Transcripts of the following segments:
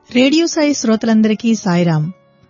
radio Sai శ్రోతలందరికీ Sairam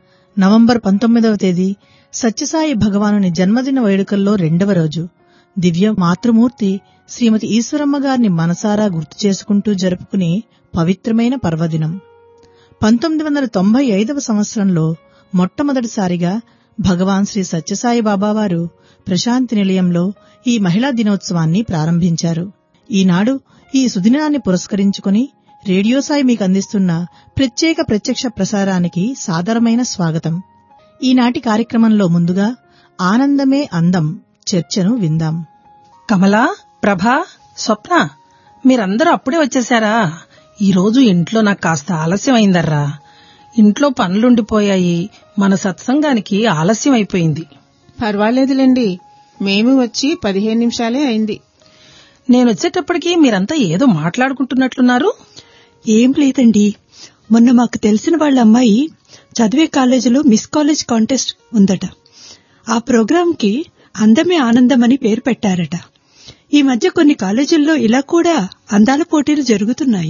November పంతొమ్మిదవ తేదీ సత్యసాయి భగవానుని జన్మదిన వేడుకల్లో రెండవ రోజు దివ్య మాతృమూర్తి శ్రీమతి ఈశ్వరమ్మ గారిని మనసారా గుర్తు చేసుకుంటూ జరుపుకునే పవిత్రమైన పర్వదినం పంతొమ్మిది వందల తొంభై ఐదవ సంవత్సరంలో మొట్టమొదటిసారిగా భగవాన్ శ్రీ సత్యసాయి బాబావారు ప్రశాంతి నిలయంలో ఈ మహిళా దినోత్సవాన్ని ప్రారంభించారు ఈనాడు ఈ సుదినాన్ని పురస్కరించుకుని రేడియో సాయి మీకు అందిస్తున్న ప్రత్యేక ప్రత్యక్ష ప్రసారానికి సాదరమైన స్వాగతం ఈనాటి కార్యక్రమంలో ముందుగా ఆనందమే అందం చర్చను విందాం కమలా ప్రభా స్వప్న మీరందరూ అప్పుడే వచ్చేశారా ఈరోజు ఇంట్లో నాకు కాస్త ఆలస్యం అయిందర్రా ఇంట్లో పనులుండిపోయాయి మన సత్సంగానికి ఆలస్యం అయిపోయింది పర్వాలేదులేండి మేము వచ్చి పదిహేను నిమిషాలే అయింది నేను వచ్చేటప్పటికి మీరంతా ఏదో మాట్లాడుకుంటున్నట్లున్నారు ఏం లేదండి మొన్న మాకు తెలిసిన వాళ్ళ అమ్మాయి చదివే కాలేజీలో మిస్ కాలేజ్ కాంటెస్ట్ ఉందట ఆ ప్రోగ్రాంకి అందమే ఆనందం అని పేరు పెట్టారట ఈ మధ్య కొన్ని కాలేజీల్లో ఇలా కూడా అందాల పోటీలు జరుగుతున్నాయి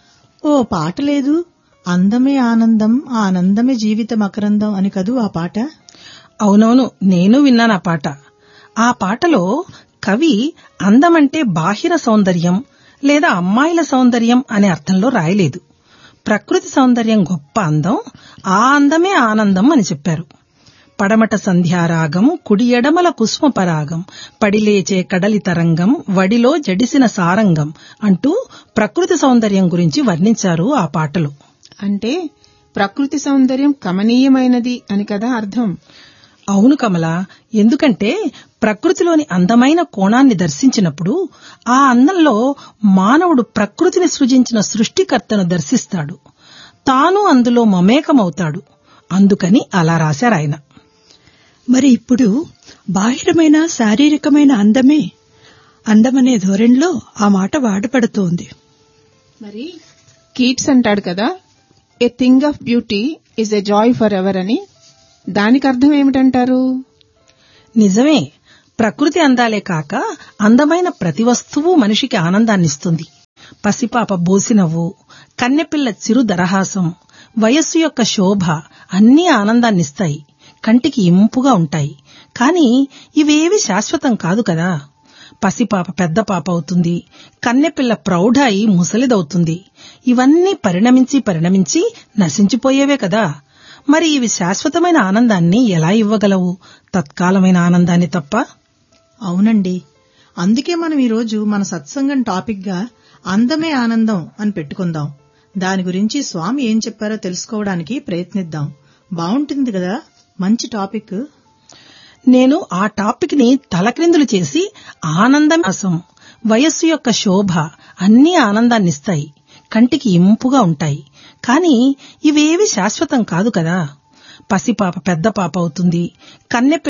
ఓ పాట లేదు అందమే ఆనందం ఆ ఆనందమే జీవిత మకరందం అని కదూ ఆ పాట అవునవును నేను విన్నాను ఆ పాట ఆ పాటలో కవి అందమంటే బాహిర సౌందర్యం లేదా అమ్మాయిల సౌందర్యం అనే అర్థంలో రాయలేదు ప్రకృతి సౌందర్యం గొప్ప అందం ఆ అందమే ఆనందం అని చెప్పారు పడమట సంధ్యారాగం కుడి ఎడమల కుసుమ పరాగం పడిలేచే కడలి తరంగం వడిలో జడిసిన సారంగం అంటూ ప్రకృతి సౌందర్యం గురించి వర్ణించారు ఆ పాటలో అంటే ప్రకృతి సౌందర్యం కమనీయమైనది అని కదా అర్థం అవును కమల ఎందుకంటే ప్రకృతిలోని అందమైన కోణాన్ని దర్శించినప్పుడు ఆ అందంలో మానవుడు ప్రకృతిని సృజించిన సృష్టికర్తను దర్శిస్తాడు తాను అందులో మమేకమవుతాడు అందుకని అలా రాశారాయన మరి ఇప్పుడు బాహిరమైన శారీరకమైన అందమే అందమనే ధోరణిలో ఆ మాట వాడపడుతోంది మరి కీట్స్ అంటాడు కదా a thing of beauty is a joy for ever అని దానికి అర్థం ఏమిటంటారు నిజమే ప్రకృతి అందాలే కాక అందమైన ప్రతి వస్తువు మనిషికి ఆనందాన్నిస్తుంది పసిపాప బోసినవ్వు కన్నెపిల్ల చిరు దరహాసం వయస్సు యొక్క శోభ అన్నీ ఆనందాన్నిస్తాయి కంటికి ఇంపుగా ఉంటాయి కాని ఇవేవి శాశ్వతం కాదు కదా పసిపాప పెద్ద పాప అవుతుంది కన్నెపిల్ల ప్రౌఢ అయి ముసలిదవుతుంది ఇవన్నీ పరిణమించి పరిణమించి నశించిపోయేవే కదా మరి ఇవి శాశ్వతమైన ఆనందాన్ని ఎలా ఇవ్వగలవు తత్కాలమైన ఆనందాన్ని తప్ప అవునండి అందుకే మనం ఈరోజు మన సత్సంగం టాపిక్ గా అందమే ఆనందం అని పెట్టుకుందాం దాని గురించి స్వామి ఏం చెప్పారో తెలుసుకోవడానికి ప్రయత్నిద్దాం బాగుంటుంది కదా మంచి టాపిక్ నేను ఆ టాపిక్ ని తలక్రిందులు చేసి ఆనందం అసం వయస్సు యొక్క శోభ అన్నీ ఆనందాన్నిస్తాయి కంటికి ఇంపుగా ఉంటాయి కాని ఇవేవి శాశ్వతం కాదు కదా పసిపాప పెద్ద పాప అవుతుంది కన్నె